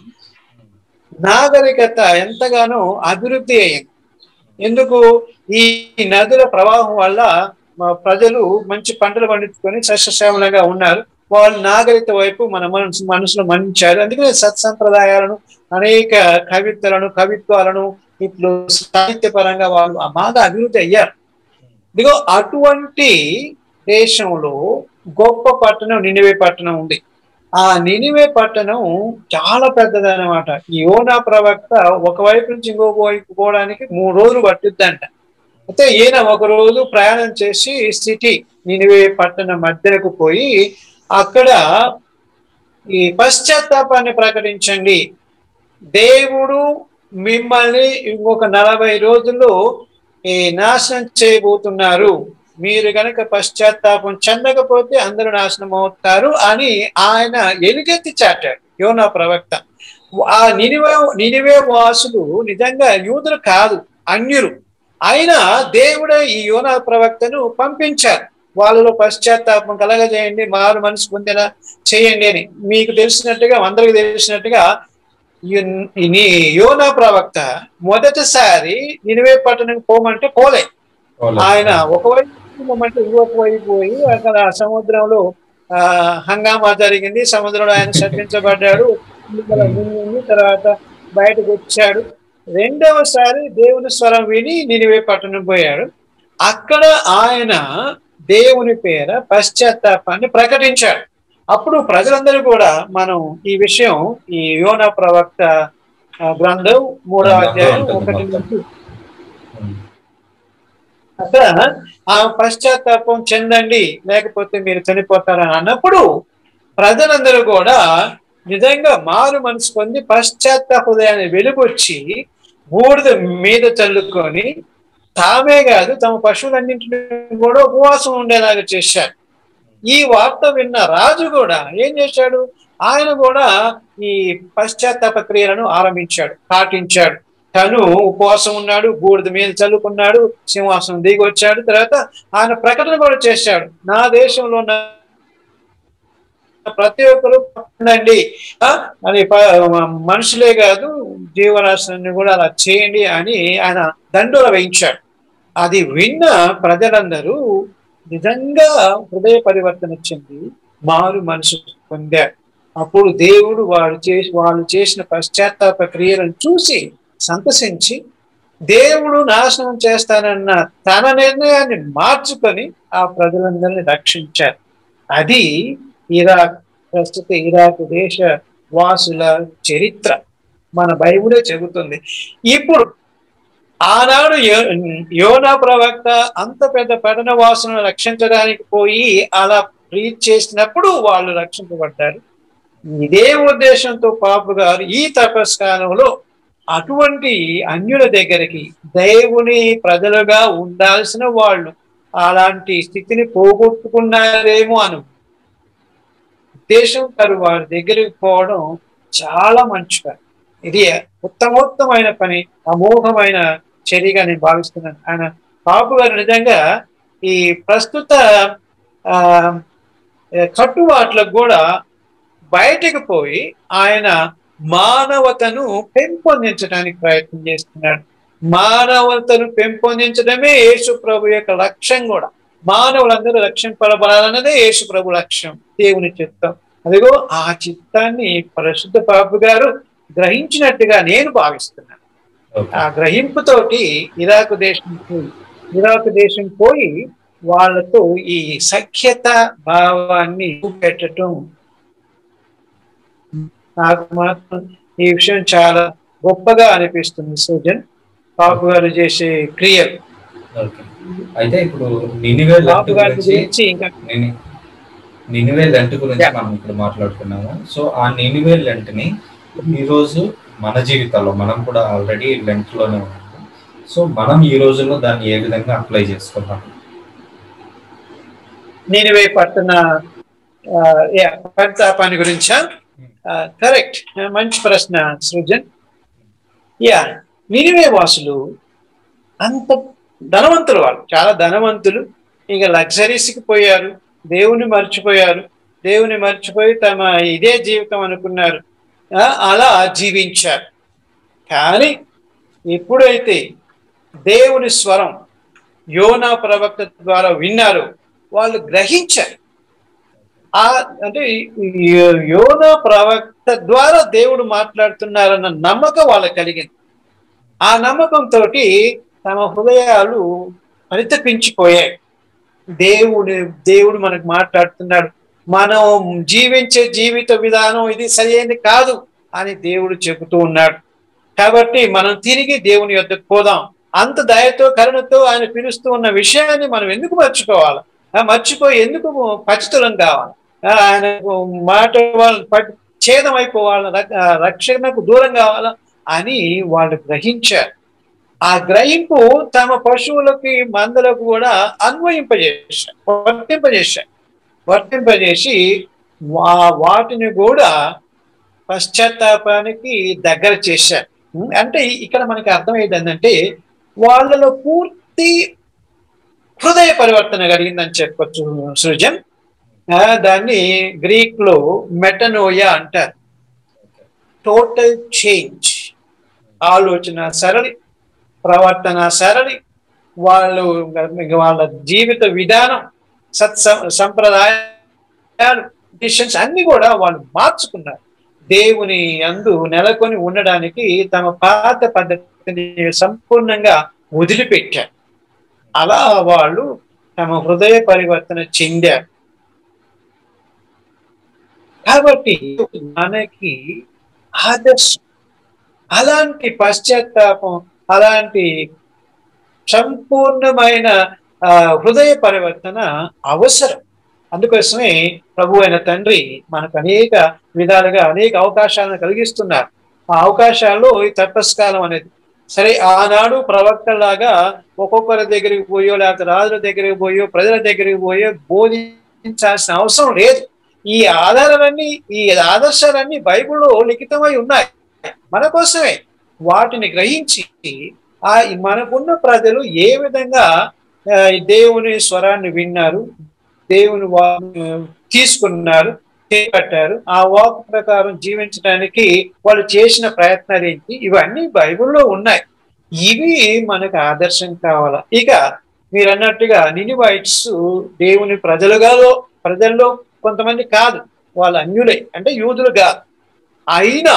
నాగరికత ఎంతగానో అభివృద్ధి అయ్యింది ఎందుకు ఈ నదుల ప్రవాహం వల్ల మా ప్రజలు మంచి పంటలు పండించుకొని సస్యశ్యామలంగా ఉన్నారు వాళ్ళు నాగరికత వైపు మన మనసు మనసులో మన్నించారు అందుకనే సత్సంప్రదాయాలను అనేక కవితలను కవిత్వాలను ఇప్పుడు సాహిత్యపరంగా వాళ్ళు బాగా అభివృద్ధి అయ్యారు ఇదిగో అటువంటి దేశంలో గొప్ప పట్టణం నినివే పట్టణం ఉంది ఆ నినివే పట్టణం చాలా పెద్దదన్నమాట ఈ యోనా ప్రవక్త ఒకవైపు నుంచి ఇంకొక వైపు పోవడానికి మూడు రోజులు పట్టుద్దంట అయితే ఈయన ఒక రోజు ప్రయాణం చేసి సిటీ నినివే పట్టణం మధ్యకు పోయి అక్కడ ఈ పశ్చాత్తాపాన్ని ప్రకటించండి దేవుడు మిమ్మల్ని ఇంకొక నలభై రోజుల్లో ఈ నాశనం చేయబోతున్నారు మీరు గనక పశ్చాత్తాపం చెందకపోతే అందరూ నాశనం అవుతారు అని ఆయన ఎలుగెత్తి చాటాడు యోనా ప్రవక్త ఆ నినివే నినివే వాసులు నిజంగా యూదులు కాదు అన్యులు అయినా దేవుడు ఈ యోనా ప్రవక్తను పంపించారు వాళ్ళలో పశ్చాత్తాపం కలగజేయండి మారు మనసు పొందిన చేయండి అని మీకు తెలిసినట్టుగా అందరికి తెలిసినట్టుగా ఈ- ఈ నీ యోనా ప్రవక్త మొదటిసారి నినివే పట్టణం పోమంటే పోలే ఆయన ఒకవైపు పోమంటే ఇంకొక వైపు పోయి అక్కడ సముద్రంలో ఆ హంగామా జరిగింది సముద్రంలో ఆయన శపించబడ్డాడు ఇక్కడ మునిగింది, తర్వాత బయటకు వచ్చాడు రెండవసారి దేవుని స్వరం విని నినివే పట్టణం పోయాడు అక్కడ ఆయన దేవుని పేర పశ్చాత్తాపాన్ని ప్రకటించాడు అప్పుడు ప్రజలందరూ కూడా మనం ఈ విషయం ఈ యోన ప్రవక్త ఆ, గ్రంథం మూడవ అధ్యాయం ఒకటి నుంచి అక్కడ ఆ పశ్చాత్తాపం చెందండి లేకపోతే మీరు చనిపోతారని అన్నప్పుడు ప్రజలందరూ కూడా నిజంగా మారు మనసు పొంది పశ్చాత్తాప హృదయాన్ని వెలుగొచ్చి బూడిద మీద చల్లుకొని తామే కాదు తమ పశువులన్నింటినీ కూడా ఉపవాసం ఉండేలాగా చేశారు ఈ వార్త విన్న రాజు కూడా ఏం చేశాడు ఆయన కూడా ఈ పశ్చాత్తాప క్రియలను ఆరంభించాడు పాటించాడు తను ఉపవాసం ఉన్నాడు బూడిద మీద చల్లుకున్నాడు సింహాసనం దిగి వచ్చాడు తర్వాత ఆయన ప్రకటన కూడా చేశాడు నా దేశంలో ఉన్న ప్రతి ఒక్కరు ఉండండి ఆ, అని ప- మనుషులే కాదు జీవరాశులన్నీ కూడా అలా చేయండి అని ఆయన దండోర వేయించాడు అది విన్న ప్రజలందరూ నిజంగా హృదయ పరివర్తన చెంది మారు మనసు పొందారు అప్పుడు దేవుడు వాడు చేసి వాళ్ళు చేసిన పశ్చాత్తాప క్రియలను చూసి సంతసించి దేవుడు నాశనం చేస్తానన్న తన నిర్ణయాన్ని మార్చుకొని ఆ ప్రజలందరినీ రక్షించారు అది ఇరాక్ ప్రస్తుత ఇరాక్ దేశ వాసుల చరిత్ర మన బైబులే చెబుతుంది ఇప్పుడు ఆనాడు యో- యోనా ప్రవక్త అంత పెద్ద పట్టణ వాసులను రక్షించడానికి పోయి అలా ప్రీచ్ చేసినప్పుడు వాళ్ళు రక్షింపబడ్డారు ఇదే ఉద్దేశంతో పాపు గారు ఈ తపస్కాలంలో అటువంటి అన్యుల దగ్గరికి దేవుని ప్రజలుగా ఉండాల్సిన వాళ్ళు అలాంటి స్థితిని పోగొట్టుకున్నారేమో అను ఉద్దేశం గారు వారి దగ్గరికి పోవడం చాలా మంచి పని ఇది ఉత్తమోత్తమైన పని అమోఘమైన చర్యగా నేను భావిస్తున్నాను ఆయన బాబు గారు నిజంగా ఈ ప్రస్తుత ఆ కట్టుబాట్లకు కూడా బయటకు పోయి ఆయన మానవతను పెంపొందించడానికి ప్రయత్నం చేస్తున్నాడు మానవతను పెంపొందించడమే యేసు ప్రభు యొక్క లక్ష్యం కూడా మానవులందరూ రక్షింపబడాలన్నదే యేసు ప్రభు లక్ష్యం దేవుని చిత్తం అదిగో ఆ చిత్తాన్ని పరిశుద్ధ బాబు గారు గ్రహించినట్టుగా నేను భావిస్తున్నాను ఆ గ్రహింపుతోటి ఇరాకు దేశం పోయి ఇరాకు దేశం పోయి వాళ్ళతో ఈ సఖ్యత భావాన్ని చూపెట్టడం నాకు మాత్రం ఈ విషయం చాలా గొప్పగా అనిపిస్తుంది సూజన్ బాబు గారు చేసే క్రియలు ఓకే అయితే ఇప్పుడు నినివే లెంట్ బాబు గారి గురించి గురించి ఇంకా నిని- నినివే లెంట్ గురించి Yeah. మనం ఇప్పుడు మాట్లాడుకున్నాము సో ఆ నినివే లెంట్ ని ఈ రోజు మన జీవితాల్లో మనం కూడా ఆల్రెడీ లెంట్ లోనే ఉన్నాము సో మనం ఈ రోజుల్లో దాన్ని ఏ విధంగా అప్లై చేసుకుంటాం నేనువే పడుతున్న పరితాపాన్ని గురించా కరెక్ట్ మంచి ప్రశ్న సృజన్ యా నినివే వాసులు అంత ధనవంతులు వాళ్ళు చాలా ధనవంతులు ఇక లగ్జరీస్కి పోయారు దేవుని మర్చిపోయారు దేవుని మర్చిపోయి తమ ఇదే జీవితం అనుకున్నారు ఆ, అలా జీవించారు కానీ ఎప్పుడైతే దేవుని స్వరం యోనా ప్రవక్త ద్వారా విన్నారు వాళ్ళు గ్రహించారు ఆ అంటే ఈ యోనా ప్రవక్త ద్వారా దేవుడు మాట్లాడుతున్నారన్న నమ్మకం వాళ్ళకి కలిగింది ఆ నమ్మకంతో తమ హృదయాలు పరితపించిపోయాయి దేవుడు దేవుడు మనకు మాట్లాడుతున్నాడు మనం జీవించే జీవిత విధానం ఇది సరైనది కాదు అని దేవుడు చెబుతూ ఉన్నాడు కాబట్టి మనం తిరిగి దేవుని యొద్దకు పోదాం అంత దయతో కరుణతో ఆయన పిలుస్తూ ఉన్న విషయాన్ని మనం ఎందుకు మర్చిపోవాలి ఆ మర్చిపోయి ఎందుకు పచ్చితులం కావాలి ఆ ఆయన మాట వాళ్ళ పట్- ఛేదమైపోవాల ర- ఆ, రక్షణకు దూరం కావాలా అని వాళ్ళు గ్రహించారు ఆ గ్రహింపు తమ పశువులకి మందలకు కూడా అన్వయింపజేశారు వర్తింపజేశారు వర్తింపజేసి వా వాటిని కూడా పశ్చాత్తాపానికి దగ్గర చేశారు ఉం? అంటే ఇక్కడ మనకి అర్థం ఏంటంటే వాళ్ళలో పూర్తి హృదయ పరివర్తన కలిగిందని చెప్పొచ్చు సృజన్ ఆ, దాన్ని గ్రీక్ లో మెటనోయా అంటారు టోటల్ చేంజ్ ఆలోచన సరళి ప్రవర్తన సరళి వాళ్ళు వాళ్ళ జీవిత విధానం సత్ సంప్రదాయాలు డిసిషన్స్ అన్ని కూడా వాళ్ళు మార్చుకున్నారు దేవుని అందు నెలకొని ఉండడానికి తమ పాత పద్ధతిని సంపూర్ణంగా వదిలిపెట్టారు అలా వాళ్ళు తమ హృదయ పరివర్తన చెందారు కాబట్టి మనకి ఆదర్శం అలాంటి పశ్చాత్తాపం అలాంటి సంపూర్ణమైన ఆ, హృదయ పరివర్తన అవసరం అందుకోసమే ప్రభు అయిన తండ్రి మనకు అనేక విధాలుగా అనేక అవకాశాలను కలిగిస్తున్నారు ఆ అవకాశాల్లో ఈ తపస్కాలం అనేది సరే ఆనాడు ప్రవక్తలాగా ఒక్కొక్కరి దగ్గరికి పోయో లేకపోతే రాజుల దగ్గరికి పోయో ప్రజల దగ్గరికి పోయో బోధించాల్సిన అవసరం లేదు ఈ ఆధారాలన్నీ ఈ ఆదర్శాలన్నీ బైబిల్లో లిఖితమై ఉన్నాయి మన కోసమే వాటిని గ్రహించి ఆ మనకున్న ప్రజలు ఏ విధంగా ఆ, ఈ దేవుని స్వరాన్ని విన్నారు దేవుని వా- తీసుకున్నారు చేపట్టారు ఆ వాక్ ప్రకారం జీవించడానికి వాళ్ళు చేసిన ప్రయత్నాలు ఏంటి ఇవన్నీ బైబిల్లో ఉన్నాయి ఇవి మనకు ఆదర్శం కావాలా ఇక మీరు అన్నట్టుగా నినివైట్స్ దేవుని ప్రజలుగా ప్రజల్లో కొంతమంది కాదు వాళ్ళు అన్యులే అంటే యూదులు కాదు అయినా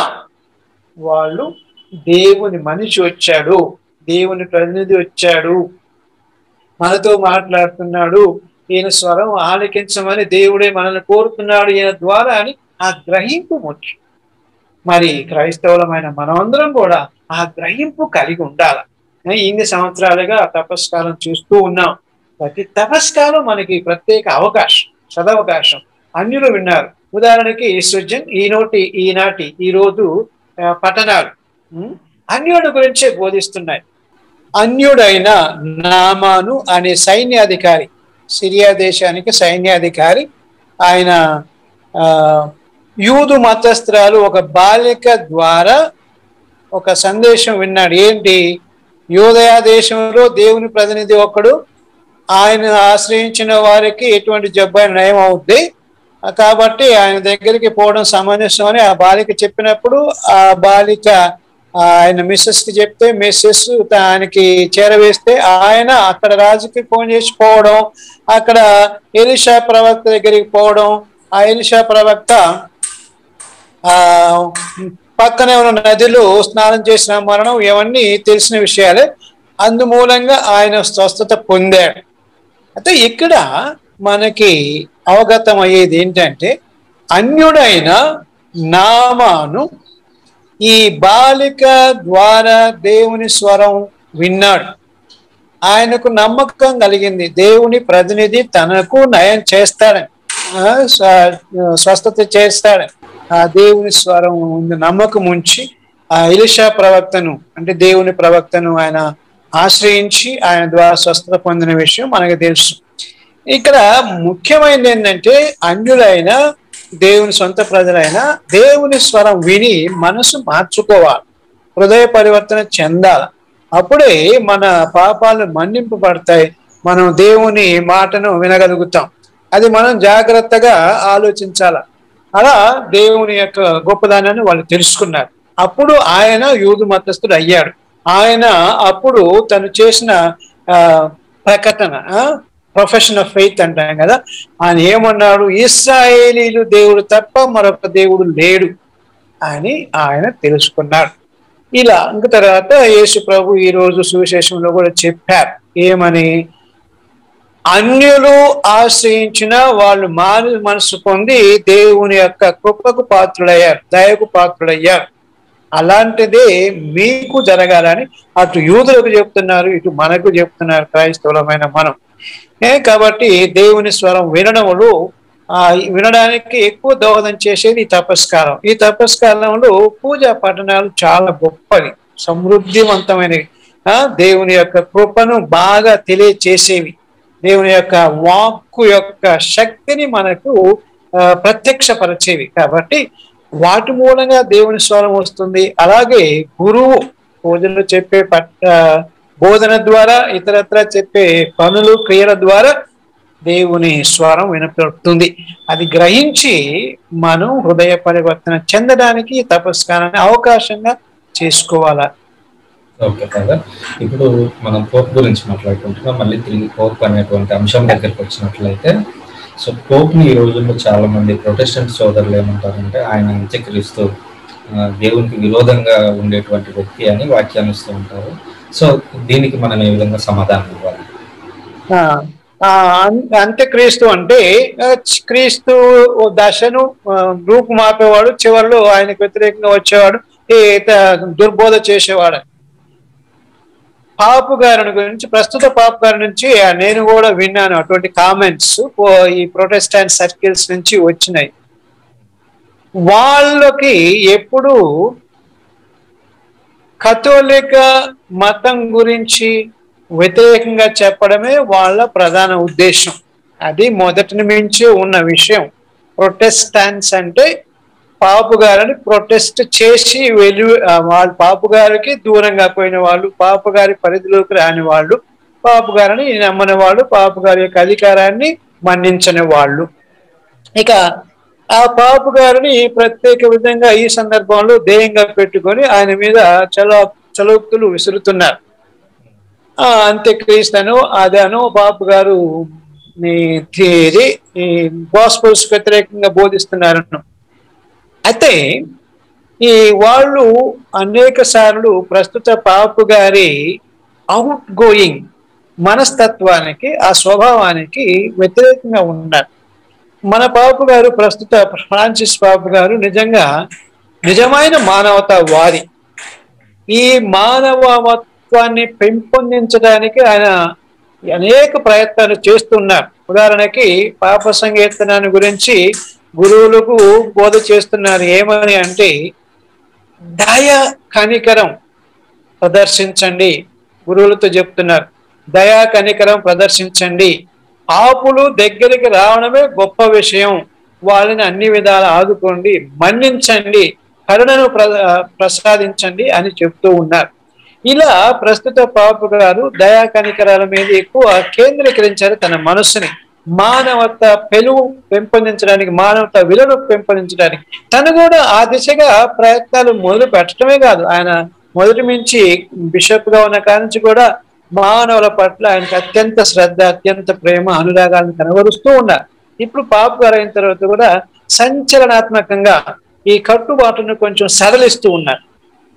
వాళ్ళు దేవుని మనిషి వచ్చాడు దేవుని ప్రతినిధి వచ్చాడు మనతో మాట్లాడుతున్నాడు ఈయన స్వరం ఆలకించమని దేవుడే మనల్ని కోరుతున్నాడు ఈయన ద్వారా అని ఆ గ్రహింపు ముఖ్యం మరి క్రైస్తవులమైన మనమందరం కూడా ఆ గ్రహింపు కలిగి ఉండాలి ఇన్ని సంవత్సరాలుగా తపస్కాలం చూస్తూ ఉన్నాం ప్రతి తపస్కాలం మనకి ప్రత్యేక అవకాశం సదవకాశం అన్యులు విన్నారు ఉదాహరణకి సృజన్ ఈనోటి ఈనాటి ఈ రోజు ఆ, పఠనాలు ఉం? అన్యుడి గురించే బోధిస్తున్నాయి అన్యుడైన నామాను అనే సైన్యాధికారి సిరియా దేశానికి సైన్యాధికారి ఆయన ఆ, యూదు మతస్త్రాలు ఒక బాలిక ద్వారా ఒక సందేశం విన్నాడు ఏంటి యూదయ దేశంలో దేవుని ప్రతినిధి ఒకడు ఆయన ఆశ్రయించిన వారికి ఎటువంటి జబ్బు అయినా నయం అవుద్ది ఆ, కాబట్టి ఆయన దగ్గరికి పోవడం సమంజసం అని ఆ బాలిక చెప్పినప్పుడు ఆ బాలిక ఆ, ఆయన మిస్సెస్ కి చెప్తే మిస్సెస్ దానికి చేరవేస్తే ఆయన అక్కడ రాజుకి ఫోన్ చేసి పోవడం అక్కడ ఎలిషా ప్రవక్త దగ్గరికి పోవడం ఆ ఎలిషా ప్రవక్త ఆ పక్కనే ఉన్న నదిలో స్నానం చేసిన మరణం ఇవన్నీ తెలిసిన విషయాలే అందుమూలంగా ఆయన స్వస్థత పొందాడు అయితే ఇక్కడ మనకి అవగతం అయ్యేది ఏంటంటే అన్యుడైన నామాను ఈ బాలిక ద్వారా దేవుని స్వరం విన్నాడు ఆయనకు నమ్మకం కలిగింది దేవుని ప్రతినిధి తనకు నయం చేస్తాడని ఆ, స్వ- స్వస్థత చేస్తాడని ఆ దేవుని స్వరం ఉంది నమ్మకం ఉంచి ఆ ఇలిషా ప్రవక్తను అంటే దేవుని ప్రవక్తను ఆయన ఆశ్రయించి ఆయన ద్వారా స్వస్థత పొందిన విషయం మనకు తెలుసు ఇక్కడ ముఖ్యమైనది ఏంటంటే అన్యులైన దేవుని సొంత ప్రజలైన దేవుని స్వరం విని మనసు మార్చుకోవాలి హృదయ పరివర్తన చెందాలి అప్పుడే మన పాపాలు మన్నింపబడతాయి మనం దేవుని మాటను వినగలుగుతాం అది మనం జాగ్రత్తగా ఆలోచించాల అలా దేవుని యొక్క గొప్పదానాన్ని వాళ్ళు తెలుసుకున్నారు అప్పుడు ఆయన యూదు మతస్థుడు అయ్యాడు ఆయన అప్పుడు తను చేసిన ఆ, ప్రకటన ప్రొఫెషన్ ఆఫ్ ఫెయిత్ అంటాం కదా ఆయన ఏమన్నాడు ఇస్రాయేలీలు దేవుడు తప్ప మరొక దేవుడు లేడు అని ఆయన తెలుసుకున్నాడు ఇలా ఇంక తర్వాత యేసు ప్రభు ఈ రోజు సువిశేషంలో కూడా చెప్పారు ఏమని అన్యులు ఆశ్రయించిన వాళ్ళు మారు మనసు పొంది దేవుని యొక్క కృపకు పాత్రుడయ్యారు దయకు పాత్రుడయ్యారు అలాంటిదే మీకు జరగాలని అటు యూదులకు చెప్తున్నారు ఇటు మనకు చెప్తున్నారు క్రైస్తవులమైన మనం ఏ కాబట్టి దేవుని స్వరం వినడములు ఆ వినడానికి ఎక్కువ దోహదం చేసేది ఈ తపస్కాలం ఈ తపస్కాలంలో పూజా పఠనాలు చాలా గొప్పవి సమృద్ధివంతమైనవి ఆ దేవుని యొక్క కృపను బాగా తెలియచేసేవి దేవుని యొక్క వాక్కు యొక్క శక్తిని మనకు ఆ, ప్రత్యక్షపరిచేవి కాబట్టి వాటి మూలంగా దేవుని స్వరం వస్తుంది అలాగే గురువు పూజలు చెప్పే పట్ట బోధన ద్వారా ఇతరత్ర చెప్పే పనులు క్రియల ద్వారా దేవుని స్వరం వినపడుతుంది అది గ్రహించి మనం హృదయ పరివర్తన చెందడానికి ఈ తపస్కారాన్ని అవకాశంగా చేసుకోవాలా ఓకే కదా ఇప్పుడు మనం పోప్ గురించి మాట్లాడుకుంటున్నాం మళ్ళీ తిరిగి పోప్ అనేటువంటి అంశం దగ్గరికి వచ్చినట్లయితే సో పోప్ని ఈ రోజుల్లో చాలా మంది ప్రొటెస్టెంట్ సోదరులు ఏమంటారంటే ఆయన అంత్యక్రీస్తు ఆ, దేవునికి విరోధంగా ఉండేటువంటి వ్యక్తి అని వ్యాఖ్యానిస్తూ ఉంటారు సో దీనికి మనం ఏ విధంగా సమాధానం ఇవ్వాలి ఆ, ఆ, అం- అంత్యక్రీస్తు అంటే ఆ, చ్- క్రీస్తు దశను ఆ, రూపుమాపేవాడు చివరిలో ఆయనకు వ్యతిరేకంగా వచ్చేవాడు ఈ త- దుర్బోధ చేసేవాడు పాపు గారిని గురించి ప్రస్తుత పాపు గారి నుంచి ఆ, నేను కూడా విన్నాను అటువంటి కామెంట్స్ ఈ ప్రొటెస్టాంట్ సర్కిల్స్ నుంచి వచ్చినాయి వాళ్ళకి ఎప్పుడు కథోలిక మతం గురించి వ్యతిరేకంగా చెప్పడమే వాళ్ళ ప్రధాన ఉద్దేశం అది మొదటి నుంచి ఉన్న విషయం ప్రొటెస్టాన్స్ అంటే పాపు గారిని ప్రొటెస్ట్ చేసి వెలు ఆ, వాళ్ళ పాపు గారికి దూరంగా పోయిన వాళ్ళు పాపు గారి పరిధిలోకి రాని వాళ్ళు పాపు గారిని నమ్మని వాళ్ళు పాపు గారి యొక్క అధికారాన్ని మన్నించని వాళ్ళు ఇక ఆ పాపు గారిని ప్రత్యేక విధంగా ఈ సందర్భంలో ధ్యేయంగా పెట్టుకొని ఆయన మీద చలో చలోక్తులు విసురుతున్నారు ఆ అంత్యక్రీస్తను అదను పాపు గారు ఈ థియరీ ఈ గాస్పల్స్ వ్యతిరేకంగా బోధిస్తున్నారను అయితే ఈ వాళ్ళు అనేక సార్లు ప్రస్తుత పాపు గారి అవుట్ గోయింగ్ మనస్తత్వానికి ఆ స్వభావానికి వ్యతిరేకంగా ఉన్నారు మన పాపు గారు ప్రస్తుత ఫ్రాన్సిస్ పాపు గారు నిజంగా నిజమైన మానవతావాది ఈ మానవత్వాన్ని పెంపొందించడానికి ఆయన అనేక ప్రయత్నాలు చేస్తున్నారు ఉదాహరణకి పాప సంకీర్తనాన్ని గురించి గురువులకు బోధ చేస్తున్నారు ఏమని అంటే దయ కనికరం ప్రదర్శించండి గురువులతో చెప్తున్నారు దయా కనికరం ప్రదర్శించండి ఆపులు దగ్గరికి రావడమే గొప్ప విషయం వాళ్ళని అన్ని విధాలు ఆదుకోండి మన్నించండి కరుణను ప్ర ప్రసాదించండి అని చెప్తూ ఉన్నారు ఇలా ప్రస్తుత పాపు గారు దయా కనికరాల మీద ఎక్కువ కేంద్రీకరించారు తన మనస్సుని మానవత పెలువు పెంపొందించడానికి మానవత విలువను పెంపొందించడానికి తను కూడా ఆ దిశగా ప్రయత్నాలు మొదలు పెట్టడమే కాదు ఆయన మొదటి నుంచి బిషప్ గా ఉన్న కాడి నుంచి కూడా మానవుల పట్ల ఆయనకు అత్యంత శ్రద్ధ అత్యంత ప్రేమ అనురాగాలను కనబరుస్తూ ఉన్నారు ఇప్పుడు పాపు గారు అయిన తర్వాత కూడా సంచలనాత్మకంగా ఈ కట్టుబాటును కొంచెం సడలిస్తూ ఉన్నారు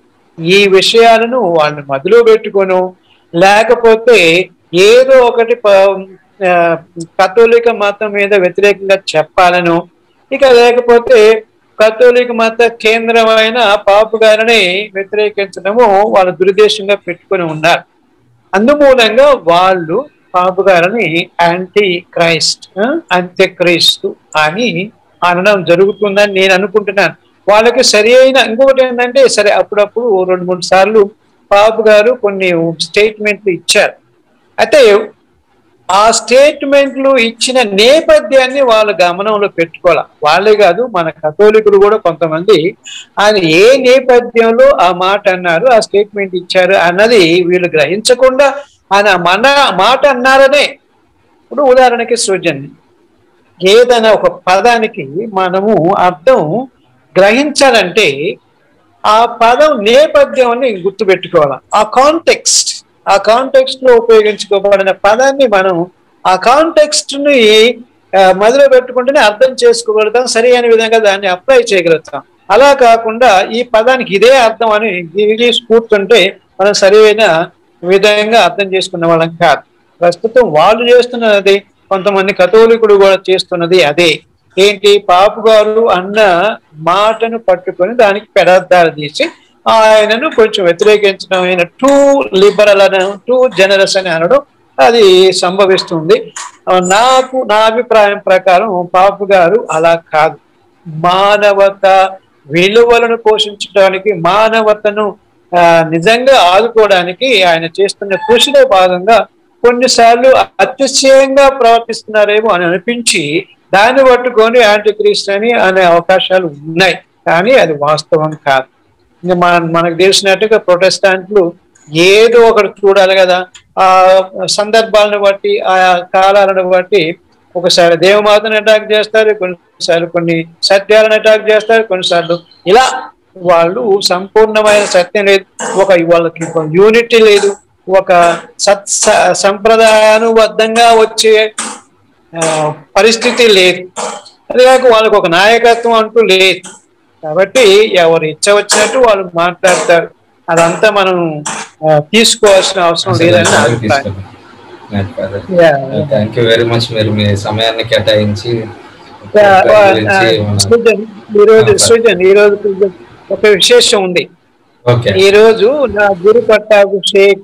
ఈ విషయాలను వాళ్ళు మదిలో పెట్టుకొను లేకపోతే ఏదో ఒకటి ప- ఆ, కథోలిక మతం మీద వ్యతిరేకంగా చెప్పాలను ఇక లేకపోతే కథోలిక మత కేంద్రమైన పాపు గారిని వ్యతిరేకించడము వాళ్ళ దురుద్దేశంగా పెట్టుకొని ఉన్నారు అందుమూలంగా వాళ్ళు పాపు గారిని యాంటీ క్రైస్ట్ ఆ, అంత్యక్రీస్తు అని అనడం జరుగుతుందని నేను అనుకుంటున్నాను వాళ్ళకి సరి అయిన ఇంకొకటి ఏంటంటే సరే అప్పుడప్పుడు రెండు మూడు సార్లు పాపు గారు కొన్ని స్టేట్మెంట్లు ఇచ్చారు అయితే ఆ స్టేట్మెంట్లు ఇచ్చిన నేపథ్యాన్ని వాళ్ళ గమనంలో పెట్టుకోవాలి వాళ్ళే కాదు మన కథోలికులు కూడా కొంతమంది ఆయన ఏ నేపథ్యంలో ఆ మాట అన్నారు ఆ స్టేట్మెంట్ ఇచ్చారు అన్నది వీళ్ళు గ్రహించకుండా ఆయన మన మాట అన్నారనే ఇప్పుడు ఉదాహరణకి సృజన్ ఏదైనా ఒక పదానికి మనము అర్థం గ్రహించాలంటే ఆ పదం నేపథ్యాన్ని గుర్తుపెట్టుకోవాలి ఆ కాంటెక్స్ట్ ఆ కాంటెక్స్ట్ లో ఉపయోగించుకోబడిన పదాన్ని మనం ఆ కాంటెక్స్ట్ ని ఆ, మదిలో పెట్టుకుంటేనే అర్థం చేసుకోగలుగుతాం సరి అయిన విధంగా దాన్ని అప్లై చేయగలుగుతాం అలా కాకుండా ఈ పదానికి ఇదే అర్థం అని ఇది స్ఫూర్తుంటే మనం సరైన విధంగా అర్థం చేసుకున్న వాళ్ళం కాదు ప్రస్తుతం వాళ్ళు చేస్తున్నది కొంతమంది కథోలికుడు కూడా చేస్తున్నది అదే ఏంటి పాపు గారు అన్న మాటను పట్టుకొని దానికి పెడార్థాలు తీసి ఆయనను కొంచెం వ్యతిరేకించడం ఆయన టూ లిబరల్ అని టూ జనరస్ అని అనడం అది సంభవిస్తుంది ఆ, నాకు నా అభిప్రాయం ప్రకారం పాపు గారు అలా కాదు మానవత విలువలను పోషించడానికి మానవతను ఆ, నిజంగా ఆదుకోవడానికి ఆయన చేస్తున్న కృషిలో భాగంగా కొన్నిసార్లు అతిశయంగా ప్రవర్తిస్తున్నారేమో అని అనిపించి దాన్ని పట్టుకొని యాంటీ క్రీస్తు అని అనే అవకాశాలు ఉన్నాయి కానీ అది వాస్తవం కాదు ఇంకా మన మనకు తెలిసినట్టుగా ప్రొటెస్టాంట్లు ఏదో ఒకటి చూడాలి కదా ఆ సందర్భాలను బట్టి ఆ కాలాలను బట్టి ఒకసారి దేవమాతను అటాక్ చేస్తారు కొన్నిసార్లు కొన్ని సత్యాలను అటాక్ చేస్తారు కొన్నిసార్లు ఇలా వాళ్ళు సంపూర్ణమైన సత్యం లేదు ఒక వాళ్ళకి ఒక యూనిటీ లేదు ఒక సత్ స- సంప్రదాయానుబద్ధంగా వచ్చే ఆ, పరిస్థితి లేదు అది కాక వాళ్ళకు ఒక నాయకత్వం అంటూ లేదు కాబట్టి ఎవరు ఇచ్చ వచ్చినట్టు వాళ్ళు మాట్లాడతారు అదంతా మనం ఆ, తీసుకోవాల్సిన అవసరం లేదని నా అభిప్రాయం Yeah. Thank you very much మీరు మీ సమయాన్ని కేటాయించి Yeah, దాని uh, గురించి uh, మన- సృజన్ ఈరోజు Ah, సృజన్ ఈరోజు కొంచెం ఒక విశేషం ఉంది ఓకే ఈ రోజు నా గురు పట్టాభిషేక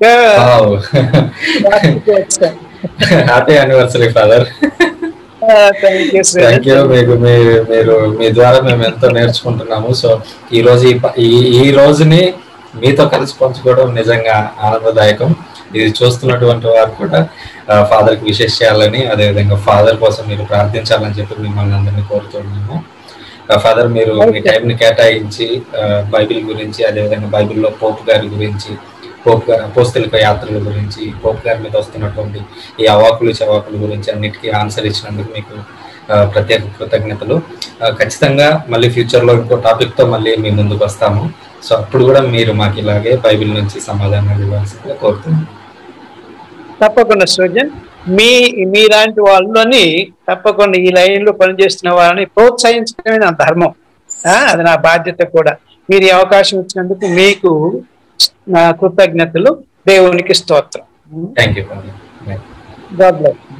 వార్షికోత్సవం. Happy anniversary father Ah, thank you, sir. Thank you మీకు మీ- మీరు మీ ద్వారా మేము ఎంతో నేర్చుకుంటున్నాము సో ఈ రోజు ఈ ప- ఈ ఈ రోజుని మీతో కలిసి పంచుకోవడం నిజంగా ఆనందదాయకం ఇది చూస్తున్నటువంటి వారు కూడా ఫాదర్ కి విశేష చేయాలని అదేవిధంగా ఫాదర్ కోసం మీరు ప్రార్థించాలని చెప్పి మిమ్మల్ని అందరినీ కోరుతున్నాము ఫాదర్ మీరు మీ టైం ని కేటాయించి ఆ, బైబిల్ గురించి అదేవిధంగా బైబిల్లో పోప్ గారి గురించి పోప్ గారి అపోస్తలిక యాత్రల గురించి పోప్ గారి మీద వస్తున్నటువంటి ఈ అవాకులు చవాకుల గురించి అన్నిటికీ ఆన్సర్ ఇచ్చినందుకు మీకు ఆ, ప్రత్యేక కృతజ్ఞతలు ఆ, ఖచ్చితంగా మళ్ళీ ఫ్యూచర్ లో ఇంకో టాపిక్ తో మళ్ళీ మీ ముందుకు వస్తాము సో అప్పుడు కూడా మీరు మాకు ఇలాగే బైబిల్ నుంచి సమాధానాలు ఇవ్వాల్సిందిగా కోరుతున్నాను తప్పకుండా సృజన్ మీ మీలాంటి వాళ్ళని తప్పకుండా ఈ లైన్ లో పనిచేస్తున్న వాళ్ళని ప్రోత్సహించడమే నా ధర్మం ఆ, అది నా బాధ్యత కూడా మీరు ఈ అవకాశం ఇచ్చినందుకు మీకు నా కృతజ్ఞతలు దేవునికి స్తోత్రం థ్యాంక్ యూ గాడ్ బ్లెస్